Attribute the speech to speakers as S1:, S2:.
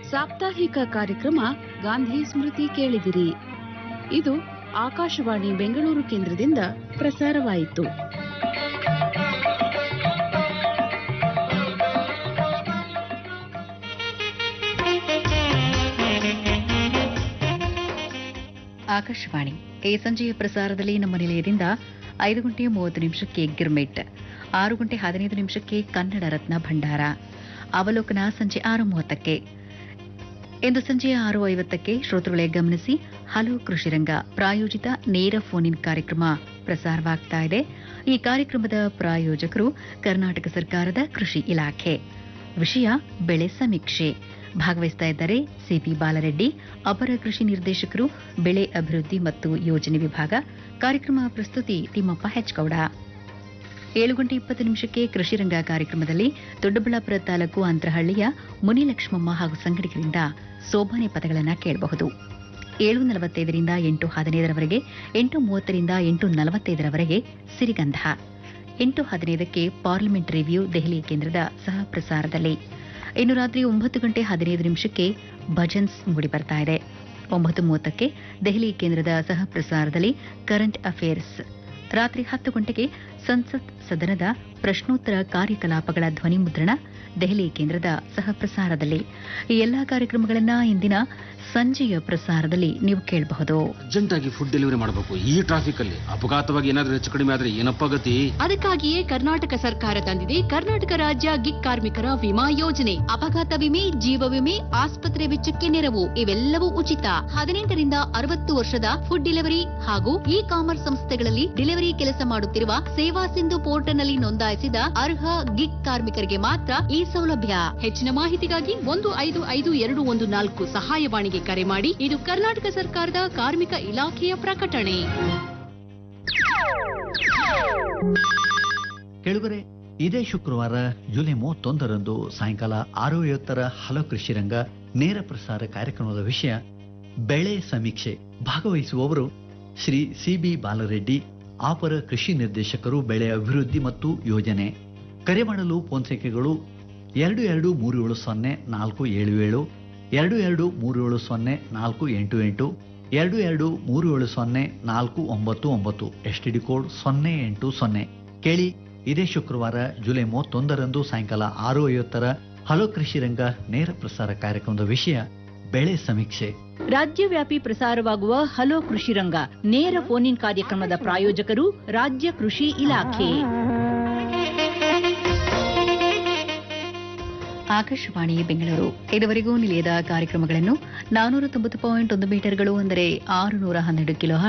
S1: ಸಾಪ್ತಾಹಿಕ ಕಾರ್ಯಕ್ರಮ ಗಾಂಧಿ ಸ್ಮೃತಿ ಕೇಳಿದಿರಿ ಇದು ಆಕಾಶವಾಣಿ ಬೆಂಗಳೂರು ಕೇಂದ್ರದಿಂದ ಪ್ರಸಾರವಾಯಿತು
S2: ಆಕಾಶವಾಣಿ ಈ ಸಂಜೆಯ ಪ್ರಸಾರದಲ್ಲಿ ನಮ್ಮ ನಿಲಯದಿಂದ ಐದು ಗಂಟೆ ಮೂವತ್ತು ನಿಮಿಷಕ್ಕೆ ಗಿರ್ಮಿಟ್ ಆರು ಗಂಟೆ ಹದಿನೈದು ನಿಮಿಷಕ್ಕೆ ಕನ್ನಡ ರತ್ನ ಭಂಡಾರ ಅವಲೋಕನ ಸಂಜೆ ಆರು ಮೂವತ್ತಕ್ಕೆ ಇಂದು ಸಂಜೆ ಆರು ಐವತ್ತಕ್ಕೆ ಶ್ರೋತೃಗಳೇ ಗಮನಿಸಿ ಹಲೋ ಕೃಷಿರಂಗ ಪ್ರಾಯೋಜಿತ ನೇರ ಫೋನ್ ಇನ್ ಕಾರ್ಯಕ್ರಮ ಪ್ರಸಾರವಾಗ್ತಾ ಇದೆ ಈ ಕಾರ್ಯಕ್ರಮದ ಪ್ರಾಯೋಜಕರು ಕರ್ನಾಟಕ ಸರ್ಕಾರದ ಕೃಷಿ ಇಲಾಖೆ ವಿಷಯ ಬೆಳೆ ಸಮೀಕ್ಷೆ ಭಾಗವಹಿಸ್ತಾ ಇದ್ದಾರೆ ಸಿಪಿ ಬಾಲರೆಡ್ಡಿ ಅಪರ ಕೃಷಿ ನಿರ್ದೇಶಕರು ಬೆಳೆ ಅಭಿವೃದ್ಧಿ ಮತ್ತು ಯೋಜನೆ ವಿಭಾಗ ಕಾರ್ಯಕ್ರಮ ಪ್ರಸ್ತುತಿ ತಿಮ್ಮಪ್ಪ ಹೆಚ್ಗೌಡ ಏಳು ಗಂಟೆ ಇಪ್ಪತ್ತು ನಿಮಿಷಕ್ಕೆ ಕೃಷಿರಂಗ ಕಾರ್ಯಕ್ರಮದಲ್ಲಿ ದೊಡ್ಡಬಳ್ಳಾಪುರ ತಾಲೂಕು ಅಂತರಹಳ್ಳಿಯ ಮುನಿಲಕ್ಷ್ಮಮ್ಮ ಹಾಗೂ ಸಂಗಡಿಗರಿಂದ ಸೋಬಾನೆ ಪದಗಳನ್ನು ಕೇಳಬಹುದು ಏಳು ನಲವತ್ತೈದರಿಂದ ಎಂಟು ಹದಿನೈದರವರೆಗೆ ಎಂಟು ಮೂವತ್ತರಿಂದ ಎಂಟು ನಲವತ್ತೈದರವರೆಗೆ ಸಿರಿಗಂಧ ಎಂಟು ಹದಿನೈದಕ್ಕೆ ಪಾರ್ಲಿಮೆಂಟ್ ರಿವ್ಯೂ ದೆಹಲಿ ಕೇಂದ್ರದ ಸಹ ಪ್ರಸಾರದಲ್ಲಿ ಇನ್ನು ರಾತ್ರಿ ಒಂಬತ್ತು ಗಂಟೆ ಹದಿನೈದು ನಿಮಿಷಕ್ಕೆ ಭಜನ್ಸ್ ಮೂಡಿಬರ್ತಾ ಇದೆ ಒಂಬತ್ತು ಮೂವತ್ತಕ್ಕೆ ದೆಹಲಿ ಕೇಂದ್ರದ ಸಹ ಪ್ರಸಾರದಲ್ಲಿ ಕರೆಂಟ್ ಅಫೇರ್ಸ್ ರಾತ್ರಿ ಹತ್ತು ಗಂಟೆಗೆ ಸಂಸತ್ ಸದನದ ಪ್ರಶ್ನೋತ್ತರ ಕಾರ್ಯಕಲಾಪಗಳ ಧ್ವನಿ ಮುದ್ರಣ ದೆಹಲಿ ಕೇಂದ್ರದ ಸಹ ಪ್ರಸಾರದಲ್ಲಿ ಈ ಎಲ್ಲಾ ಕಾರ್ಯಕ್ರಮಗಳನ್ನ ಇಂದಿನ ಸಂಜೆಯ ಪ್ರಸಾರದಲ್ಲಿ ನೀವು ಕೇಳಬಹುದು
S3: ಅರ್ಜೆಂಟ್ ಆಗಿ ಫುಡ್ ಡೆಲಿವರಿ ಮಾಡಬೇಕು ಈ ಟ್ರಾಫಿಕ್ ಅಲ್ಲಿ ಅಪಘಾತವಾಗಿ ಏನಾದ್ರೂ ಹೆಚ್ಚು ಕಡಿಮೆ ಆದ್ರೆ ಏನಪ್ಪ ಗತಿ
S4: ಅದಕ್ಕಾಗಿಯೇ ಕರ್ನಾಟಕ ಸರ್ಕಾರ ತಂದಿದೆ ಕರ್ನಾಟಕ ರಾಜ್ಯ ಗಿಗ್ ಕಾರ್ಮಿಕರ ವಿಮಾ ಯೋಜನೆ ಅಪಘಾತ ವಿಮೆ ಜೀವ ವಿಮೆ ಆಸ್ಪತ್ರೆ ವೆಚ್ಚಕ್ಕೆ ನೆರವು ಇವೆಲ್ಲವೂ ಉಚಿತ ಹದಿನೆಂಟರಿಂದ ಅರವತ್ತು ವರ್ಷದ ಫುಡ್ ಡೆಲಿವರಿ ಹಾಗೂ ಇ ಕಾಮರ್ಸ್ ಸಂಸ್ಥೆಗಳಲ್ಲಿ ಡೆಲಿವರಿ ಕೆಲಸ ಮಾಡುತ್ತಿರುವ ಸೇವಾ ಸಿಂಧು ಪೋರ್ಟಲ್ನಲ್ಲಿ ನೋಂದಾಯಿಸಿದ ಅರ್ಹ ಗಿಗ್ ಕಾರ್ಮಿಕರಿಗೆ ಮಾತ್ರ ಈ ಸೌಲಭ್ಯ ಹೆಚ್ಚಿನ ಮಾಹಿತಿಗಾಗಿ ಒಂದು ಐದು ಐದು ಎರಡು ಒಂದು ನಾಲ್ಕು ಸಹಾಯವಾಣಿಗೆ ಕರೆ ಮಾಡಿ ಇದು ಕರ್ನಾಟಕ ಸರ್ಕಾರದ ಕಾರ್ಮಿಕ ಇಲಾಖೆಯ ಪ್ರಕಟಣೆ
S5: ಕೆಳಗರೆ ಇದೇ ಶುಕ್ರವಾರ ಜುಲೈ ಮೂವತ್ತೊಂದರಂದು ಸಾಯಂಕಾಲ ಆರು ಐವತ್ತರ ಹಲೋ ಕೃಷಿರಂಗ ನೇರ ಪ್ರಸಾರ ಕಾರ್ಯಕ್ರಮದ ವಿಷಯ ಬೆಳೆ ಸಮೀಕ್ಷೆ ಭಾಗವಹಿಸುವವರು ಶ್ರೀ ಸಿ ಬಿ ಬಾಲರೆಡ್ಡಿ ಅಪರ ಕೃಷಿ ನಿರ್ದೇಶಕರು ಬೆಳೆ ಅಭಿವೃದ್ಧಿ ಮತ್ತು ಯೋಜನೆ ಕರೆ ಮಾಡಲು ಫೋನ್ ಸಂಖ್ಯೆಗಳು ಎರಡು ಎರಡು ಮೂರು ಏಳು ಸೊನ್ನೆ ನಾಲ್ಕು ಏಳು ಏಳು ಎರಡು ಎರಡು ಮೂರು ಏಳು ಸೊನ್ನೆ ನಾಲ್ಕು ಎಂಟು ಎಂಟು ಎರಡು ಎರಡು ಮೂರು ಏಳು ಸೊನ್ನೆ ನಾಲ್ಕು ಒಂಬತ್ತು ಒಂಬತ್ತು ಎಸ್ ಟಿ ಡಿ ಕೋಡ್ ಸೊನ್ನೆ ಎಂಟು ಸೊನ್ನೆ ಕೇಳಿ ಇದೇ ಶುಕ್ರವಾರ ಜುಲೈ ಮೂವತ್ತೊಂದರಂದು ಸಾಯಂಕಾಲ ಆರು ಐವತ್ತರ ಹಲೋ ಕೃಷಿ ರಂಗ ನೇರ ಪ್ರಸಾರ ಕಾರ್ಯಕ್ರಮದ ವಿಷಯ ಬೆಳೆ ಸಮೀಕ್ಷೆ
S6: ರಾಜ್ಯವ್ಯಾಪಿ ಪ್ರಸಾರವಾಗುವ ಹಲೋ ಕೃಷಿ ರಂಗ ನೇರ ಫೋನ್ ಇನ್ ಕಾರ್ಯಕ್ರಮದ ಪ್ರಾಯೋಜಕರು ರಾಜ್ಯ ಕೃಷಿ ಇಲಾಖೆ
S2: ಆಕಾಶವಾಣಿ ಬೆಂಗಳೂರು ಇದುವರೆಗೂ ನಿಲಯದ ಕಾರ್ಯಕ್ರಮಗಳನ್ನು ನಾನೂರ ತೊಂಬತ್ತು ಪಾಯಿಂಟ್ ಒಂದು ಮೀಟರ್ಗಳು ಅಂದರೆ ಆರುನೂರ ಹನ್ನೆರಡು ಕಿಲೋ